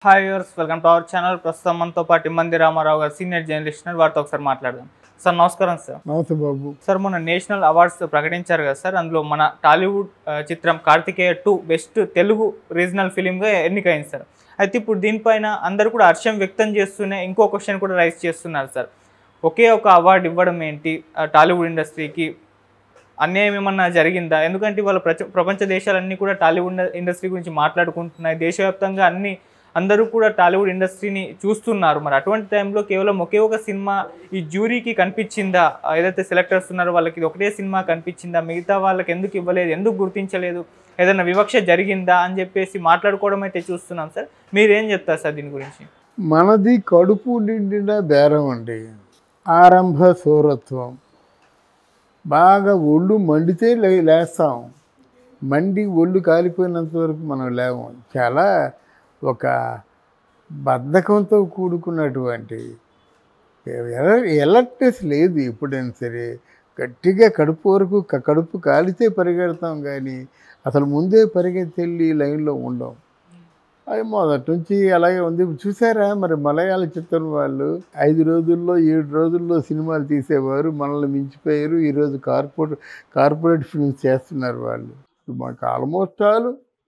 Hi yours welcome to our channel ప్రస్తుతం మనతో పాటు ఇమ్మంది రామారావు గారు సీనియర్ జర్నలిస్ట్ ఉన్నారు. వారితో ఒకసారి మాట్లాడదాం సార్ నమస్కారం సార్ నమస్తే బాబు సార్ మొన్న నేషనల్ అవార్డ్స్ ప్రకటించారు కదా సార్ అందులో మన టాలీవుడ్ ఆ, చిత్రం Karthikeya two best Telugu regional ఫిలింగా ఎన్నికైంది సార్ అయితే ఇప్పుడు దీనిపైన అందరూ కూడా హర్షం వ్యక్తం చేస్తూనే ఇంకో క్వశ్చన్ కూడా రైజ్ చేస్తున్నారు సార్ ఒకే ఒక అవార్డు ఇవ్వడం ఏంటి ఆ, టాలీవుడ్ ఇండస్ట్రీకి అన్యాయం ఏమన్నా జరిగిందా ఎందుకంటే ఇవాళ ప్రచ ప్రపంచ దేశాలన్నీ కూడా టాలీవుడ్ ఇండస్ట్రీ గురించి మాట్లాడుకుంటున్నాయి దేశవ్యాప్తంగా అన్ని అందరూ కూడా టాలీవుడ్ ఇండస్ట్రీని చూస్తున్నారు మరి అటువంటి టైంలో కేవలం ఒకే ఒక సినిమా ఈ జ్యూరీకి కనిపించిందా ఆ ఏదైతే సెలెక్టర్స్ ఉన్నారో వాళ్ళకి ఇది ఒకటే సినిమా కనిపించిందా మిగతా వాళ్ళకి ఎందుకు ఇవ్వలేదు ఎందుకు గుర్తించలేదు ఏదైనా వివక్ష జరిగిందా అని చెప్పేసి మాట్లాడుకోవడం అయితే చూస్తున్నాం సార్ మీరేం చెప్తారు సార్ దీని గురించి మనది కడుపు నిండిన బేరం అండి ఆరంభ సూరత్వం బాగా ఒళ్ళు మండితే లే లేస్తాం మండి ఒళ్ళు కాలిపోయినంత వరకు మనం లేవం చాలా ఒక బద్ధకంతో కూడుకున్నటువంటి ఎలర్ట్నెస్ లేదు ఎప్పుడైనా సరే గట్టిగా కడుపు వరకు క- కడుపు కాలితే పరిగెడతాం కానీ అసలు ముందే పరిగెత్తి లైన్లో ఉండం అది మొదటి నుంచి అలాగే ఉంది చూసారా మరి మలయాళ చిత్రం వాళ్ళు ఐదు రోజుల్లో ఏడు రోజుల్లో సినిమాలు తీసేవారు మనల్ని మించిపోయారు ఈరోజు కార్పొరేట్ కార్పొరేట్ ఫిల్మ్స్ చేస్తున్నారు వాళ్ళు ఇప్పుడు మాకు ఆల్మోస్ట్ ఆల్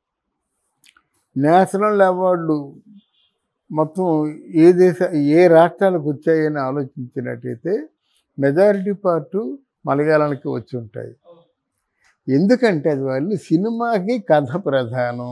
నేషనల్ అవార్డు మొత్తం ఏ దేశ ఏ రాష్ట్రాలకు వచ్చాయని ఆలోచించినట్టయితే మెజారిటీ పార్టు మలయాళానికి వచ్చి ఉంటాయి ఎందుకంటే అది వాళ్ళు సినిమాకి కథ ప్రధానం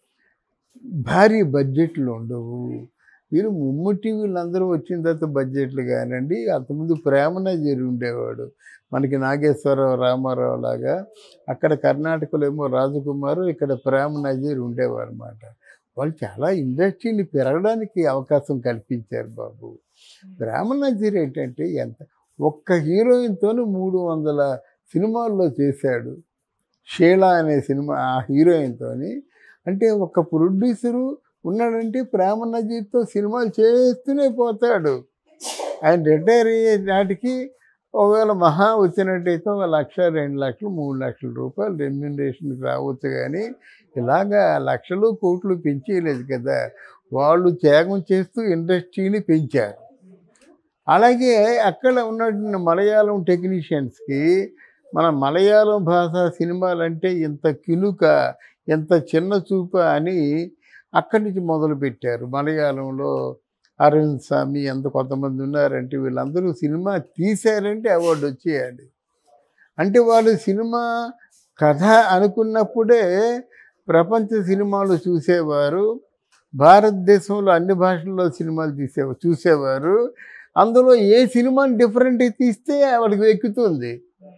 భారీ బడ్జెట్లు ఉండవు వీరు ముమ్ముటి వీళ్ళందరూ వచ్చిన తర్వాత బడ్జెట్లు కానివ్వండి అంతకుముందు ప్రేమనజీరి ఉండేవాడు మనకి నాగేశ్వరరావు రామారావు లాగా అక్కడ కర్ణాటకలో ఏమో రాజకుమారు ఇక్కడ ప్రేమ నజీర్ ఉండేవారు అనమాట వాళ్ళు చాలా ఇండస్ట్రీని పెరగడానికి అవకాశం కల్పించారు బాబు ప్రేమ నజీర్ ఏంటంటే ఎంత ఒక్క హీరోయిన్తో మూడు వందల సినిమాల్లో చేశాడు షీలా అనే సినిమా ఆ హీరోయిన్తోని అంటే ఒక ప్రొడ్యూసరు ఉన్నాడంటే ప్రేమ నజీర్తో సినిమాలు చేస్తూనే పోతాడు ఆయన రిటైర్ అయ్యే నాటికి ఒకవేళ మహా వచ్చినట్టయితే ఒక లక్ష రెండు లక్షలు మూడు లక్షల రూపాయలు రెమ్యునరేషన్కి రావచ్చు కానీ ఇలాగా లక్షలు కోట్లు పెంచేయలేదు కదా వాళ్ళు త్యాగం చేస్తూ ఇండస్ట్రీని పెంచారు అలాగే అక్కడ ఉన్నటువంటి మలయాళం టెక్నీషియన్స్కి మన మలయాళం భాష సినిమాలంటే ఇంత కినుక ఎంత చిన్న చూప అని అక్కడి నుంచి మొదలుపెట్టారు మలయాళంలో అరవింద్ స్వామి ఎంత కొంతమంది ఉన్నారంటే వీళ్ళందరూ సినిమా తీశారంటే అవార్డు వచ్చేయాలి అంటే వాళ్ళు సినిమా కథ అనుకున్నప్పుడే ప్రపంచ సినిమాలు చూసేవారు భారతదేశంలో అన్ని భాషల్లో సినిమాలు తీసేవారు చూసేవారు అందులో ఏ సినిమాని డిఫరెంట్ తీస్తే వాళ్ళకి ఎక్కుతుంది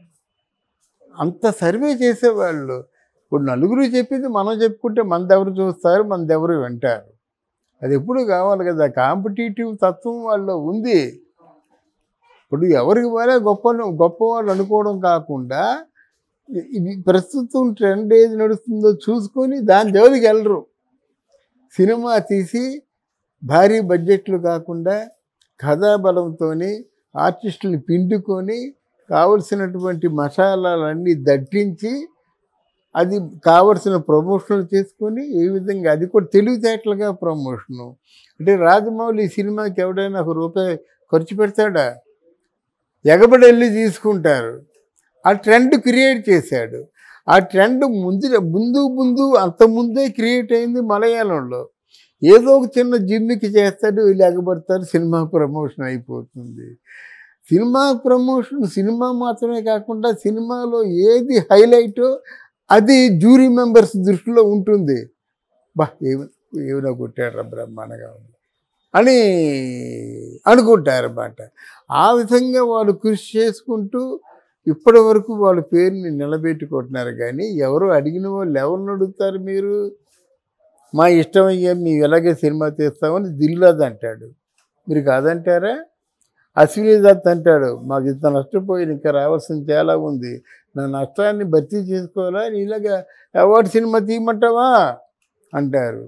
అంత సర్వే చేసేవాళ్ళు ఇప్పుడు నలుగురు చెప్పింది మనం చెప్పుకుంటే మనదెవరు చూస్తారు మనదెవరు వింటారు అది ఎప్పుడు కావాలి కదా కాంపిటేటివ్ తత్వం వాళ్ళలో ఉంది ఇప్పుడు ఎవరికి వాళ్ళే గొప్ప గొప్పవాళ్ళు అనుకోవడం కాకుండా ఇది ప్రస్తుతం ట్రెండ్ ఏది నడుస్తుందో చూసుకొని దాని జోలికి వెళ్ళరు సినిమా తీసి భారీ బడ్జెట్లు కాకుండా కథాబలంతో ఆర్టిస్టులు పిండుకొని కావలసినటువంటి మసాలాలన్నీ దట్టించి అది కావలసిన ప్రమోషన్లు చేసుకొని ఏ విధంగా అది కూడా తెలివితేటలుగా ప్రమోషను అంటే రాజమౌళి ఈ సినిమాకి ఎవడైనా ఒక రూపాయి ఖర్చు పెడతాడా ఎగబడి వెళ్ళి తీసుకుంటారు ఆ ట్రెండ్ క్రియేట్ చేశాడు ఆ ట్రెండ్ ముందు ముందు ముందు అంత ముందే క్రియేట్ అయింది మలయాళంలో ఏదో ఒక చిన్న జిమ్మికి చేస్తాడు వీళ్ళు ఎగబడతారు సినిమా ప్రమోషన్ అయిపోతుంది సినిమా ప్రమోషన్ సినిమా మాత్రమే కాకుండా సినిమాలో ఏది హైలైటో అది జ్యూరీ మెంబర్స్ దృష్టిలో ఉంటుంది బా ఏమి ఏమైనా కొట్టాడు బ్రహ్మాండంగా ఉంది అని అనుకుంటారన్నమాట ఆ విధంగా వాళ్ళు కృషి చేసుకుంటూ ఇప్పటి వరకు వాళ్ళ పేరుని నిలబెట్టుకుంటున్నారు కానీ ఎవరు అడిగిన వాళ్ళు ఎవరిని అడుగుతారు మీరు మా ఇష్టం అయ్యా మేము ఎలాగే సినిమా తీస్తామని దిల్లాద్ అంటాడు మీరు కాదంటారా అశ్విని దత్ అంటాడు మాకు ఇంత నష్టపోయింది ఇంకా రావాల్సింది చాలా ఉంది నా నష్టాన్ని భర్తీ చేసుకోవాలా నీలాగా అవార్డు సినిమా తీయమంటావా అంటారు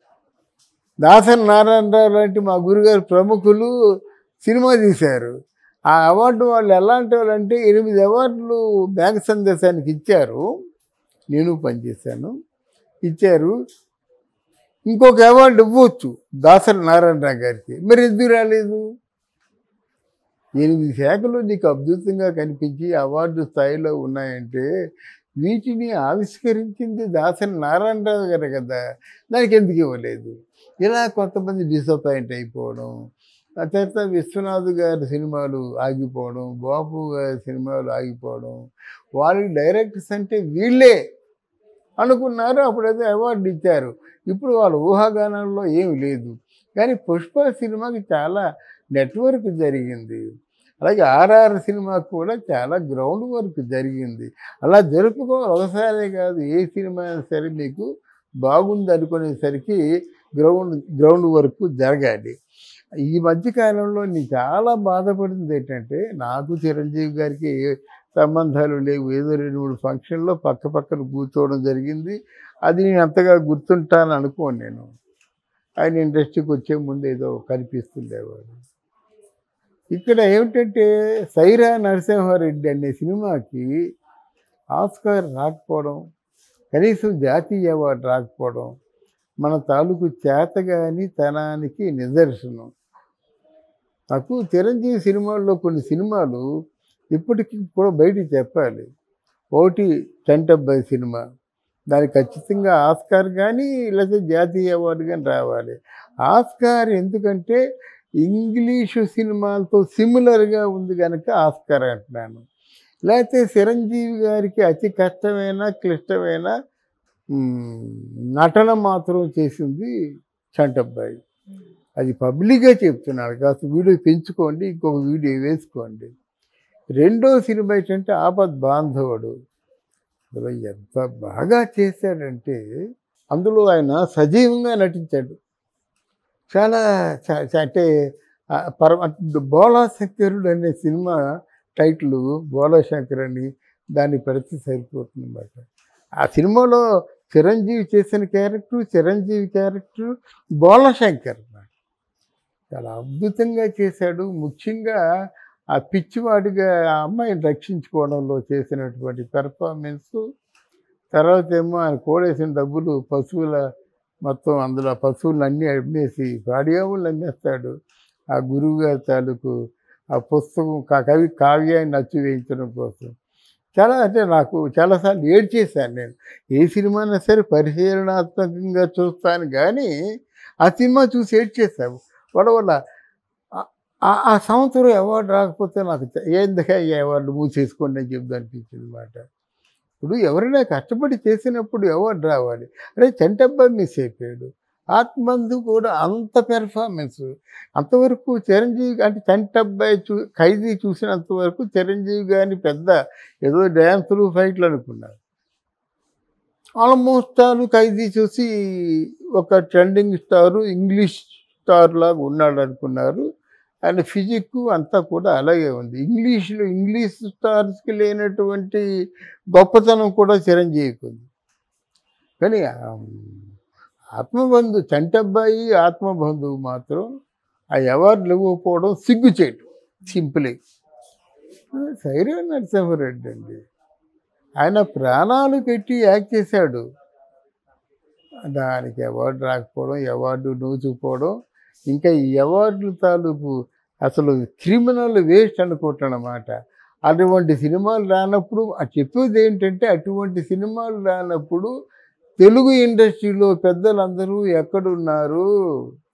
దాసరి నారాయణరావు లాంటి మా గురుగారు ప్రముఖులు సినిమా తీశారు ఆ అవార్డు వాళ్ళు ఎలాంటి వాళ్ళు అంటే ఎనిమిది అవార్డులు బ్యాంక్ సందేశానికి ఇచ్చారు నేను పనిచేశాను ఇచ్చారు ఇంకొక అవార్డు ఇవ్వచ్చు దాసరి నారాయణరావు గారికి మరి ఎందుకు రాలేదు ఎనిమిది శాఖలు నీకు అద్భుతంగా కనిపించి అవార్డు స్థాయిలో ఉన్నాయంటే వీటిని ఆవిష్కరించింది దాసరి నారాయణరావు గారు కదా దానికి ఎందుకు ఇవ్వలేదు ఇలా కొంతమంది డిసప్పాయింట్ అయిపోవడం ఆ తర్వాత విశ్వనాథ్ గారి సినిమాలు ఆగిపోవడం బాపు గారి సినిమాలు ఆగిపోవడం వాళ్ళకి డైరెక్టర్స్ అంటే వీళ్ళే అనుకున్నారు అప్పుడైతే అవార్డు ఇచ్చారు ఇప్పుడు వాళ్ళ ఊహాగానాల్లో ఏమి లేదు కానీ పుష్ప సినిమాకి చాలా నెట్వర్క్ జరిగింది అలాగే ఆర్ఆర్ సినిమాకు కూడా చాలా గ్రౌండ్ వర్క్ జరిగింది అలా జరుపుకోవాలి ఒకసారి కాదు ఏ సినిమా అయినా సరే మీకు బాగుంది అనుకునేసరికి గ్రౌండ్ గ్రౌండ్ వర్క్ జరగాలి ఈ మధ్యకాలంలో నేను చాలా బాధపడింది ఏంటంటే నాకు చిరంజీవి గారికి ఏ సంబంధాలు లేవు ఏదో రెండు మూడు ఫంక్షన్లో పక్క పక్కన కూర్చోవడం జరిగింది అది నేను అంతగా గుర్తుంటాను అనుకోను నేను ఆయన ఇండస్ట్రీకి వచ్చే ముందు ఏదో కనిపిస్తుండేవాడు ఇక్కడ ఏమిటంటే సైరా నరసింహారెడ్డి అనే సినిమాకి ఆస్కార్ రాకపోవడం కనీసం జాతీయ అవార్డు రాకపోవడం మన తాలూకు చేతగాని తనానికి నిదర్శనం నాకు చిరంజీవి సినిమాల్లో కొన్ని సినిమాలు ఇప్పటికీ కూడా బయటికి చెప్పాలి ఒకటి చంటబ్బాయి సినిమా దానికి ఖచ్చితంగా ఆస్కార్ కానీ లేకపోతే జాతీయ అవార్డు కానీ రావాలి ఆస్కార్ ఎందుకంటే ఇంగ్లీషు సినిమాలతో సిమిలర్గా ఉంది కనుక ఆస్కార్ అంటున్నాను లేకపోతే చిరంజీవి గారికి అతి కష్టమైన క్లిష్టమైన మ్, నటన మాత్రం చేసింది చంటబ్బాయి అది పబ్లిక్గా చెప్తున్నాడు కాస్త వీడియో పెంచుకోండి ఇంకొక వీడియో వేసుకోండి రెండో సినిమా ఏంటంటే ఆపద్ బాంధవుడు అందులో ఎంత బాగా చేశాడంటే అందులో ఆయన సజీవంగా నటించాడు చాలా చ- చ- అంటే ఆ పరమ బోలా శంకరుడు అనే సినిమా టైటిల్ బోలా శంకర్ అని దాన్ని పెడితే సరిపోతుంది అన్నమాట ఆ సినిమాలో చిరంజీవి చేసిన క్యారెక్టర్ చిరంజీవి క్యారెక్టర్ బోలా శంకర్ అన్నమాట చాలా అద్భుతంగా చేశాడు ముఖ్యంగా ఆ పిచ్చివాడిగా ఆ అమ్మాయిని రక్షించుకోవడంలో చేసినటువంటి పెర్ఫార్మెన్స్ తర్వాత ఏమో ఆయన కూడేసిన డబ్బులు పశువుల మొత్తం అందులో పశువులు అన్నీ అమ్మేసి పాడియావులు అమ్మేస్తాడు ఆ గురువు గారి తాలూకు ఆ పుస్తకం కా- కవి కావ్యాన్ని అచ్చు వేయించడం కోసం చాలా అంటే నాకు చాలాసార్లు ఏడ్చేశాను నేను ఏ సినిమానా సరే పరిశీలనాత్మకంగా చూస్తాను కానీ ఆ సినిమా చూసి ఏడ్చేశాను వాళ్ళ వల్ల ఆ- ఆ సంవత్సరం అవార్డు రాకపోతే నాకు చ- ఏందుకే ఈ అవార్డు మూసేసుకోండి అని చెప్దు అనిపించింది అనమాట ఇప్పుడు ఎవరైనా కష్టపడి చేసినప్పుడు అవార్డు రావాలి అరే చంటబ్బాయి మిస్ అయిపోయాడు ఆత్మందు కూడా అంత పెర్ఫార్మెన్స్ అంతవరకు చిరంజీవి అంటే చంటబ్బాయి చూ ఖైదీ చూసినంత వరకు చిరంజీవి గారిని పెద్ద ఏదో డ్యాన్సులు ఫైట్లు అనుకున్నారు ఆల్మోస్ట్ ఆల్ ఖైదీ చూసి ఒక ట్రెండింగ్ స్టారు ఇంగ్లీష్ స్టార్ లాగా ఉన్నాడు అనుకున్నారు ఆయన ఫిజిక్ అంతా కూడా అలాగే ఉంది ఇంగ్లీష్లో ఇంగ్లీష్ స్టార్స్కి లేనటువంటి గొప్పతనం కూడా చిరంజీవికి ఉంది కానీ ఆ, ఆత్మబంధు చంటబ్బాయి ఆత్మబంధువు మాత్రం ఆ అవార్డులు ఇవ్వకపోవడం సిగ్గు చేయటం సింపులే సైరా నరసింహారెడ్డి అండి ఆయన ప్రాణాలు పెట్టి యాక్ట్ చేశాడు దానికి అవార్డు రాకపోవడం అవార్డు నూచుకుపోవడం ఇంకా ఈ అవార్డుల తాలూకు అసలు క్రిమినల్ వేస్ట్ అనుకోవటం అన్నమాట అటువంటి సినిమాలు రానప్పుడు ఆ చెప్పేది ఏంటంటే అటువంటి సినిమాలు రానప్పుడు తెలుగు ఇండస్ట్రీలో పెద్దలందరూ ఎక్కడున్నారు